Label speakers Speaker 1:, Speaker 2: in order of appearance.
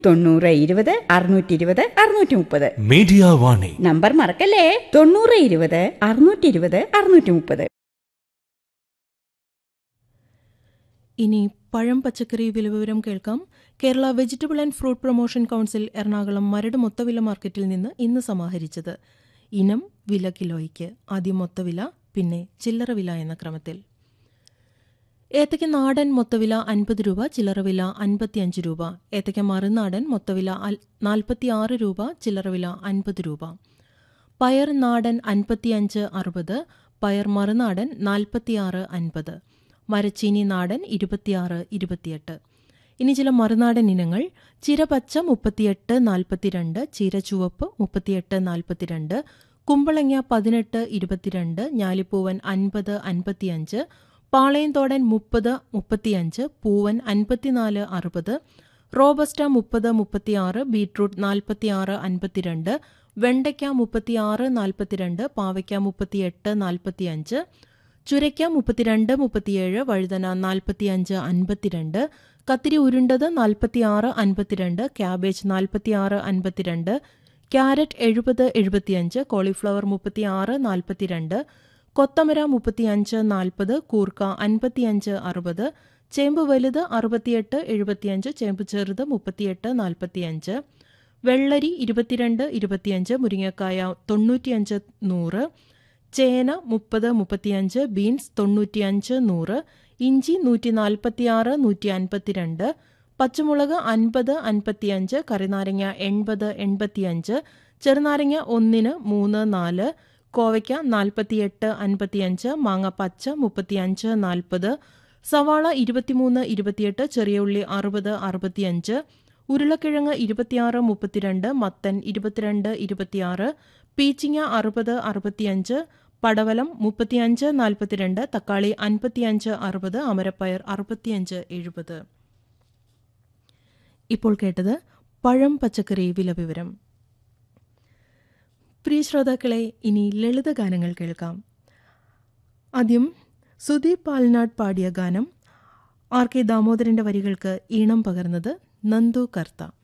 Speaker 1: തൊണ്ണൂറ് ഇരുപത് അറുന്നൂറ്റി ഇരുപത് അറുന്നൂറ്റി മുപ്പത്
Speaker 2: മീഡിയ വാണി
Speaker 1: നമ്പർ മറക്കല്ലേ തൊണ്ണൂറ് ഇരുപത് അറുന്നൂറ്റി ഇരുപത് അറുന്നൂറ്റി മുപ്പത്
Speaker 3: ഇനി പഴം പച്ചക്കറി വിലവിവരം കേൾക്കാം Kerala vegetable and fruit promotion council Ernakulam Maradu മൊത്തവില മാർക്കറ്റിൽ നിന്ന് ഇന്ന് സമാഹരിച്ചത് ഇനം വില കിലോയ്ക്ക് ആദ്യം മൊത്തവില പിന്നെ ചില്ലറ വില എന്ന ക്രമത്തിൽ ഏത്തയ്ക്ക നാടൻ മൊത്തവില അൻപത് രൂപ ചില്ലറ വില അൻപത്തിയഞ്ച് രൂപ ഏത്തയ്ക്ക മറുനാടൻ മൊത്തവില നാൽപ്പത്തിയാറ് രൂപ ചില്ലറ വില അൻപത് രൂപ പയർ നാടൻ അൻപത്തിയഞ്ച് അറുപത് പയർ മറുനാടൻ നാൽപ്പത്തിയാറ് അൻപത് മരച്ചീനി നാടൻ ഇരുപത്തിയാറ് ഇരുപത്തിയെട്ട് ഇനി ചില മറുനാടൻ ഇനങ്ങൾ ചിര പച്ച മുപ്പത്തിയെട്ട് നാൽപ്പത്തിരണ്ട് ചീര ചുവപ്പ് മുപ്പത്തിയെട്ട് നാൽപ്പത്തിരണ്ട് കുമ്പളങ്ങ പതിനെട്ട് ഇരുപത്തിരണ്ട് ഞാലിപ്പൂവൻ അൻപത് അൻപത്തിയഞ്ച് പാളയംതോടൻ മുപ്പത് മുപ്പത്തിയഞ്ച് പൂവൻ അൻപത്തിനാല് അറുപത് റോബസ്റ്റ മുപ്പത് മുപ്പത്തിയാറ് ബീട്രൂട്ട് നാൽപ്പത്തിയാറ് അൻപത്തിരണ്ട് വെണ്ടയ്ക്ക മുപ്പത്തിയാറ് നാൽപ്പത്തിരണ്ട് പാവയ്ക്ക മുപ്പത്തിയെട്ട് നാൽപ്പത്തിയഞ്ച് ചുരയ്ക്ക മുപ്പത്തിരണ്ട് മുപ്പത്തിയേഴ് വഴുതന നാൽപ്പത്തിയഞ്ച് അൻപത്തിരണ്ട് കത്തിരി ഉരുണ്ടത് നാൽപ്പത്തിയാറ് അൻപത്തിരണ്ട് ക്യാബേജ് നാൽപ്പത്തിയാറ് അൻപത്തിരണ്ട് ക്യാരറ്റ് എഴുപത് എഴുപത്തിയഞ്ച് കോളിഫ്ലവർ മുപ്പത്തിയാറ് നാൽപ്പത്തിരണ്ട് കൊത്തമര മുപ്പത്തിയഞ്ച് നാൽപ്പത് കൂർക്ക അൻപത്തിയഞ്ച് അറുപത് ചേമ്പ് വലുത് അറുപത്തിയെട്ട് എഴുപത്തിയഞ്ച് ചേമ്പ് ചെറുത് മുപ്പത്തിയെട്ട് നാൽപ്പത്തിയഞ്ച് വെള്ളരി ഇരുപത്തിരണ്ട് ഇരുപത്തിയഞ്ച് മുരിങ്ങക്കായ തൊണ്ണൂറ്റിയഞ്ച് നൂറ് ചേന മുപ്പത് മുപ്പത്തിയഞ്ച് ബീൻസ് തൊണ്ണൂറ്റിയഞ്ച് നൂറ് ഇഞ്ചി നൂറ്റി നാൽപ്പത്തിയാറ് നൂറ്റി അൻപത്തിരണ്ട് പച്ചമുളക് അൻപത് അൻപത്തിയഞ്ച് കറിനാരങ്ങ എൺപത് എൺപത്തിയഞ്ച് ചെറുനാരങ്ങ ഒന്നിന് മൂന്ന് നാല് കോവയ്ക്ക നാൽപ്പത്തിയെട്ട് അൻപത്തിയഞ്ച് മാങ്ങ പച്ച മുപ്പത്തിയഞ്ച് നാൽപ്പത് സവാള ഇരുപത്തിമൂന്ന് ഇരുപത്തിയെട്ട് ചെറിയ ഉള്ളി അറുപത് അറുപത്തിയഞ്ച് ഉരുളക്കിഴങ്ങ് ഇരുപത്തിയാറ് മുപ്പത്തിരണ്ട് മത്തൻ ഇരുപത്തിരണ്ട് ഇരുപത്തിയാറ് പീച്ചിങ്ങ അറുപത് അറുപത്തിയഞ്ച് പടവലം മുപ്പത്തിയഞ്ച് നാൽപ്പത്തിരണ്ട് തക്കാളി അൻപത്തിയഞ്ച് അറുപത് അമരപ്പയർ അറുപത്തിയഞ്ച് എഴുപത് ഇപ്പോൾ കേട്ടത് പഴം പച്ചക്കറി വിലവിവരം പ്രിയ ശ്രോതാക്കളെ ഇനി ലളിതഗാനങ്ങൾ കേൾക്കാം ആദ്യം സുദീപ് പാൽനാട് പാടിയ ഗാനം ആർ കെ ദാമോദരന്റെ വരികൾക്ക് ഈണം പകർന്നത് നന്ദു കർത്ത